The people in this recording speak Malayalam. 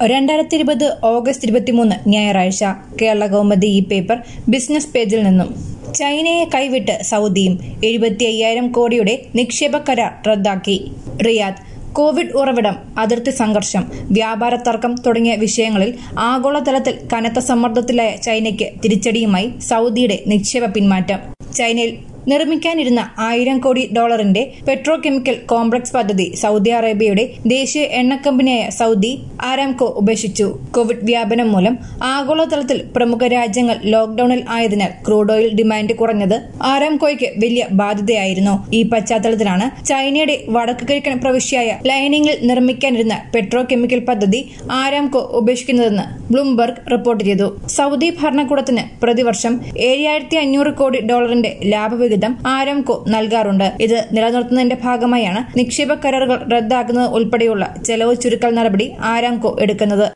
രണ്ടായിരത്തി ഇരുപത് ഓഗസ്റ്റ് ഇരുപത്തിമൂന്ന് ഞായറാഴ്ച കേരള കൗമുദി ഈ പേപ്പർ ബിസിനസ് പേജിൽ നിന്നും ചൈനയെ കൈവിട്ട് സൗദിയും എഴുപത്തി അയ്യായിരം കോടിയുടെ നിക്ഷേപ കരാർ റദ്ദാക്കി റിയാദ് കോവിഡ് ഉറവിടം അതിർത്തി സംഘർഷം വ്യാപാര തർക്കം തുടങ്ങിയ വിഷയങ്ങളിൽ ആഗോളതലത്തിൽ കനത്ത സമ്മർദ്ദത്തിലായ ചൈനയ്ക്ക് തിരിച്ചടിയുമായി സൗദിയുടെ നിക്ഷേപ പിന്മാറ്റം ചൈനയിൽ നിർമ്മിക്കാനിരുന്ന ആയിരം കോടി ഡോളറിന്റെ പെട്രോ കെമിക്കൽ കോംപ്ലക്സ് പദ്ധതി സൗദി അറേബ്യയുടെ ദേശീയ എണ്ണ കമ്പനിയായ സൗദി ആരാംകോ ഉപേക്ഷിച്ചു കോവിഡ് വ്യാപനം മൂലം ആഗോളതലത്തിൽ പ്രമുഖ രാജ്യങ്ങൾ ലോക്ഡൌണിൽ ആയതിനാൽ ക്രൂഡ് ഓയിൽ ഡിമാൻഡ് കുറഞ്ഞത് ആരാംകോയ്ക്ക് വലിയ ബാധ്യതയായിരുന്നു ഈ പശ്ചാത്തലത്തിലാണ് ചൈനയുടെ വടക്കു കിഴക്കൻ പ്രവിശ്യയായ ലൈനിങ്ങിൽ നിർമ്മിക്കാനിരുന്ന പെട്രോ കെമിക്കൽ പദ്ധതി ആരാംകോ ഉപേക്ഷിക്കുന്നതെന്ന് ബ്ലൂംബർഗ് റിപ്പോർട്ട് ചെയ്തു സൗദി ഭരണകൂടത്തിന് പ്രതിവർഷം ഏഴായിരത്തി അഞ്ഞൂറ് കോടി ഡോളറിന്റെ ലാഭവിഹിതം ആരാംകോ നൽകാറുണ്ട് ഇത് നിലനിർത്തുന്നതിന്റെ ഭാഗമായാണ് നിക്ഷേപ കരാറുകൾ റദ്ദാക്കുന്നത് ഉൾപ്പെടെയുള്ള ചെലവ് ചുരുക്കൽ നടപടി ആരാംകോ എടുക്കുന്നത്